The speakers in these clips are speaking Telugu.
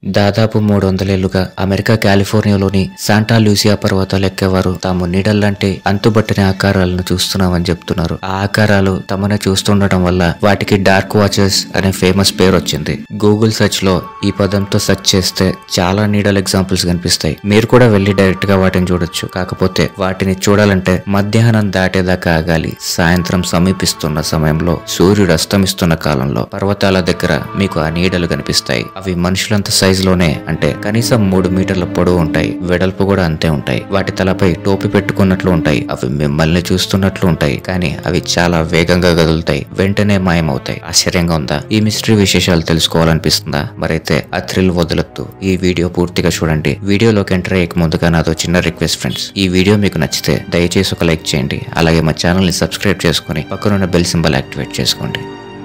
దాదాపు మూడు వందలేళ్లుగా అమెరికా కాలిఫోర్నియాలోని శాంటా లూసియా పర్వతాలు ఎక్కేవారు తాము నీడల్లాంటి అంతుబట్టిన ఆకారాలను చూస్తున్నామని చెప్తున్నారు ఆ ఆకారాలు తమనే చూస్తుండటం వల్ల వాటికి డార్క్ వాచెస్ అనే ఫేమస్ పేరు వచ్చింది గూగుల్ సెర్చ్ లో ఈ పదంతో సెర్చ్ చేస్తే చాలా నీడల ఎగ్జాంపుల్స్ కనిపిస్తాయి మీరు కూడా వెళ్ళి డైరెక్ట్ గా వాటిని చూడొచ్చు కాకపోతే వాటిని చూడాలంటే మధ్యాహ్నం దాటేదాకా ఆగాలి సాయంత్రం సమీపిస్తున్న సమయంలో సూర్యుడు అస్తమిస్తున్న కాలంలో పర్వతాల దగ్గర మీకు ఆ నీడలు కనిపిస్తాయి అవి మనుషులంత సైజ్ లోనే అంటే కనీసం మూడు మీటర్ల పొడవు ఉంటాయి వెడల్పు కూడా అంతే ఉంటాయి వాటి తలపై టోపీ పెట్టుకున్నట్లు ఉంటాయి అవి మిమ్మల్ని చూస్తున్నట్లు ఉంటాయి కానీ అవి చాలా వేగంగా కదులుతాయి వెంటనే మాయమవుతాయి ఆశ్చర్యంగా ఉందా ఈ మిస్టరీ విశేషాలు తెలుసుకోవాలనిపిస్తుందా మరైతే ఆ థ్రిల్ వదలొద్దు ఈ వీడియో పూర్తిగా చూడండి వీడియోలోకి ఎంటర్ అయ్యే ముందుగా నాదో చిన్న రిక్వెస్ట్ ఫ్రెండ్స్ ఈ వీడియో మీకు నచ్చితే దయచేసి ఒక లైక్ చేయండి అలాగే మా ఛానల్ ని సబ్స్క్రైబ్ చేసుకుని పక్కనున్న బెల్ సింబల్ యాక్టివేట్ చేసుకోండి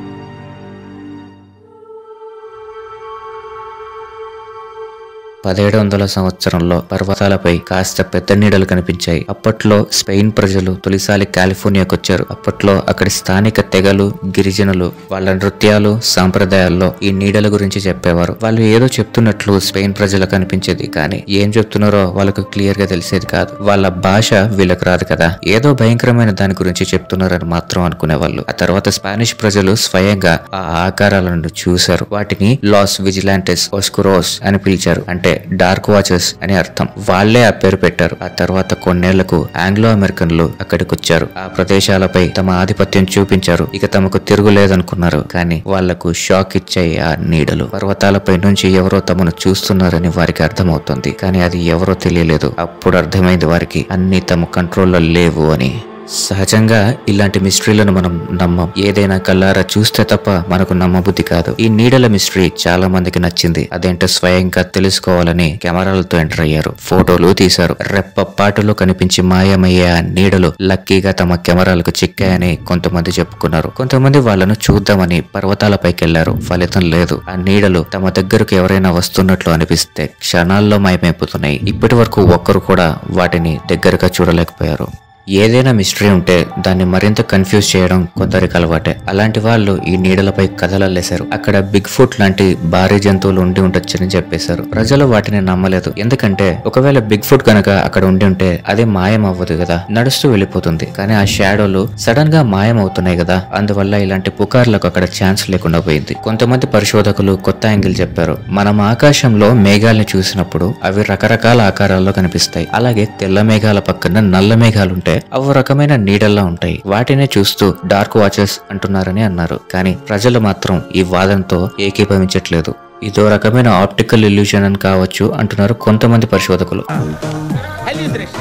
పదిహేడు వందల సంవత్సరంలో పర్వతాలపై కాస్త పెద్ద నీడలు కనిపించాయి అప్పట్లో స్పెయిన్ ప్రజలు తొలిసారి కాలిఫోర్నియాకు వచ్చారు అప్పట్లో అక్కడి స్థానిక తెగలు గిరిజనులు వాళ్ళ నృత్యాలు సాంప్రదాయాల్లో ఈ నీడల గురించి చెప్పేవారు వాళ్ళు ఏదో చెప్తున్నట్లు స్పెయిన్ ప్రజలకు అనిపించేది కానీ ఏం చెప్తున్నారో వాళ్ళకు క్లియర్ గా తెలిసేది కాదు వాళ్ళ భాష వీళ్ళకి రాదు కదా ఏదో భయంకరమైన దాని గురించి చెప్తున్నారని మాత్రం అనుకునేవాళ్ళు ఆ తర్వాత స్పానిష్ ప్రజలు స్వయంగా ఆ ఆకారాలను చూశారు వాటిని లాస్ విజిలాంటెస్ ఒస్కురోస్ అని పిలిచారు అంటే డార్క్ వాచెస్ అని అర్థం వాళ్ళే ఆ పేరు పెట్టారు ఆ తర్వాత కొన్నేళ్లకు ఆంగ్లో అమెరికన్లు అక్కడికి వచ్చారు ఆ ప్రదేశాలపై తమ ఆధిపత్యం చూపించారు ఇక తమకు తిరుగులేదనుకున్నారు కానీ వాళ్లకు షాక్ ఇచ్చాయి ఆ నీడలు పర్వతాలపై నుంచి ఎవరో తమను చూస్తున్నారని వారికి అర్థమవుతుంది కానీ అది ఎవరో తెలియలేదు అప్పుడు అర్థమైంది వారికి అన్ని తమ కంట్రోల్లో లేవు అని సహజంగా ఇలాంటి మిస్టరీలను మనం నమ్మం ఏదైనా కల్లారా చూస్తే తప్ప మనకు నమ్మబుద్ధి కాదు ఈ నీడల మిస్టరీ చాలా మందికి నచ్చింది అదేంటో స్వయంగా తెలుసుకోవాలని కెమెరాలతో ఎంటర్ అయ్యారు ఫోటోలు తీశారు రెప్పపాటులో కనిపించి మాయమయ్యే ఆ నీడలు లక్కీగా తమ కెమెరాలకు చిక్కాయని కొంతమంది చెప్పుకున్నారు కొంతమంది వాళ్ళను చూద్దామని పర్వతాలపైకి వెళ్లారు ఫలితం లేదు ఆ నీడలు తమ దగ్గరకు ఎవరైనా వస్తున్నట్లు అనిపిస్తే క్షణాల్లో మాయమైపోతున్నాయి ఇప్పటి వరకు ఒక్కరు కూడా వాటిని దగ్గరగా చూడలేకపోయారు ఏదైనా మిస్టరీ ఉంటే దాన్ని మరింత కన్ఫ్యూజ్ చేయడం కొందరికి అలవాటే అలాంటి వాళ్ళు ఈ నీడలపై కథలల్లేశారు అక్కడ బిగ్ ఫుట్ లాంటి భారీ జంతువులు ఉండి ఉండొచ్చని చెప్పేశారు ప్రజలు వాటిని నమ్మలేదు ఎందుకంటే ఒకవేళ బిగ్ ఫుట్ కనుక అక్కడ ఉండి ఉంటే అదే మాయం అవ్వదు కదా నడుస్తూ వెళ్ళిపోతుంది కానీ ఆ షాడోలు సడన్ గా మాయం అవుతున్నాయి కదా అందువల్ల ఇలాంటి పుకార్లకు అక్కడ ఛాన్స్ లేకుండా పోయింది కొంతమంది పరిశోధకులు కొత్త యాంగిల్ చెప్పారు మనం ఆకాశంలో మేఘాల్ని చూసినప్పుడు అవి రకరకాల ఆకారాల్లో కనిపిస్తాయి అలాగే తెల్ల మేఘాల పక్కన నల్ల మేఘాలు ఉంటే అవి రకమైన నీడల్లా ఉంటాయి వాటినే చూస్తూ డార్క్ వాచెస్ అంటున్నారని అన్నారు కానీ ప్రజలు మాత్రం ఈ వాదనతో ఏకీభవించట్లేదు ఇదో రకమైన ఆప్టికల్ ఇల్యూషన్ అని కావచ్చు అంటున్నారు కొంతమంది పరిశోధకులు Hallucination.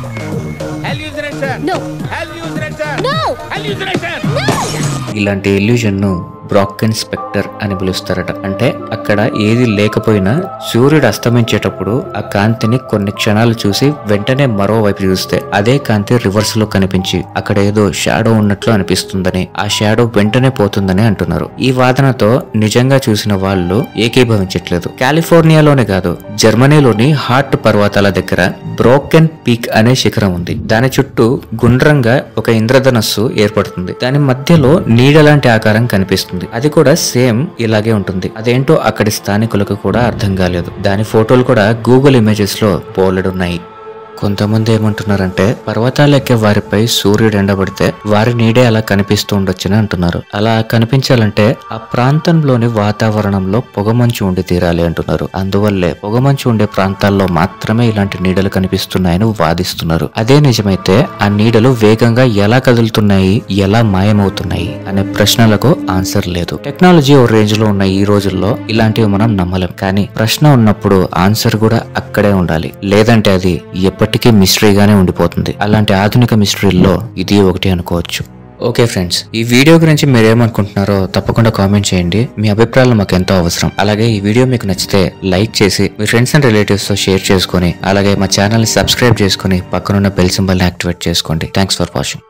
Hallucination. No. Hallucination. No! Hallucination. ఇలాంటి ఇల్యూజన్ ను బ్రాకెన్ స్పెక్టర్ అని పిలుస్తారట అంటే అక్కడ ఏది లేకపోయినా సూర్యుడు అస్తమించేటప్పుడు ఆ కాంతిని కొన్ని క్షణాలు చూసి వెంటనే మరోవైపు చూస్తే అదే కాంతి రివర్స్ లో కనిపించి అక్కడ ఏదో షాడో ఉన్నట్లు అనిపిస్తుందని ఆ షాడో వెంటనే పోతుందని అంటున్నారు ఈ వాదనతో నిజంగా చూసిన వాళ్ళు ఏకీభవించట్లేదు కాలిఫోర్నియాలోనే కాదు జర్మనీలోని హార్ట్ పర్వతాల దగ్గర బ్రోకెన్ పీక్ అనే శిఖరం ఉంది దాని చుట్టూ గుండ్రంగా ఒక ఇంద్రధనస్సు ఏర్పడుతుంది దాని మధ్యలో నీడ లాంటి ఆకారం కనిపిస్తుంది అది కూడా సేమ్ ఇలాగే ఉంటుంది అదేంటో అక్కడి స్థానికులకు కూడా అర్థం కాలేదు దాని ఫోటోలు కూడా గూగుల్ ఇమేజెస్ లో పోలెడున్నాయి కొంతమంది ఏమంటున్నారంటే పర్వతాలు ఎక్కే వారిపై సూర్యుడు ఎండబడితే వారి నీడే అలా కనిపిస్తూ ఉండొచ్చని అంటున్నారు అలా కనిపించాలంటే ఆ ప్రాంతంలోని వాతావరణంలో పొగమంచు ఉండి తీరాలి అంటున్నారు అందువల్లే పొగమంచు ఉండే ప్రాంతాల్లో మాత్రమే ఇలాంటి నీడలు కనిపిస్తున్నాయని వాదిస్తున్నారు అదే నిజమైతే ఆ నీడలు వేగంగా ఎలా కదులుతున్నాయి ఎలా మాయమవుతున్నాయి అనే ప్రశ్నలకు ఆన్సర్ లేదు టెక్నాలజీ ఓ రేంజ్ లో ఉన్న ఈ రోజుల్లో ఇలాంటివి మనం నమ్మలేం కానీ ప్రశ్న ఉన్నప్పుడు ఆన్సర్ కూడా అక్కడే ఉండాలి లేదంటే అది ఎప్పటికీ మిస్టరీగానే ఉండిపోతుంది అలాంటి ఆధునిక మిస్టరీల్లో ఇది ఒకటి అనుకోవచ్చు ఓకే ఫ్రెండ్స్ ఈ వీడియో గురించి మీరు ఏమనుకుంటున్నారో తప్పకుండా కామెంట్ చేయండి మీ అభిప్రాయాలు మాకు ఎంతో అవసరం అలాగే ఈ వీడియో మీకు నచ్చితే లైక్ చేసి మీ ఫ్రెండ్స్ అండ్ రిలేటివ్స్ తో షేర్ చేసుకొని అలాగే మా ఛానల్ ని సబ్స్క్రైబ్ చేసుకొని పక్కనున్న బెల్ సింబల్ ని యాక్టివేట్ చేసుకోండి థ్యాంక్స్ ఫర్ వాచింగ్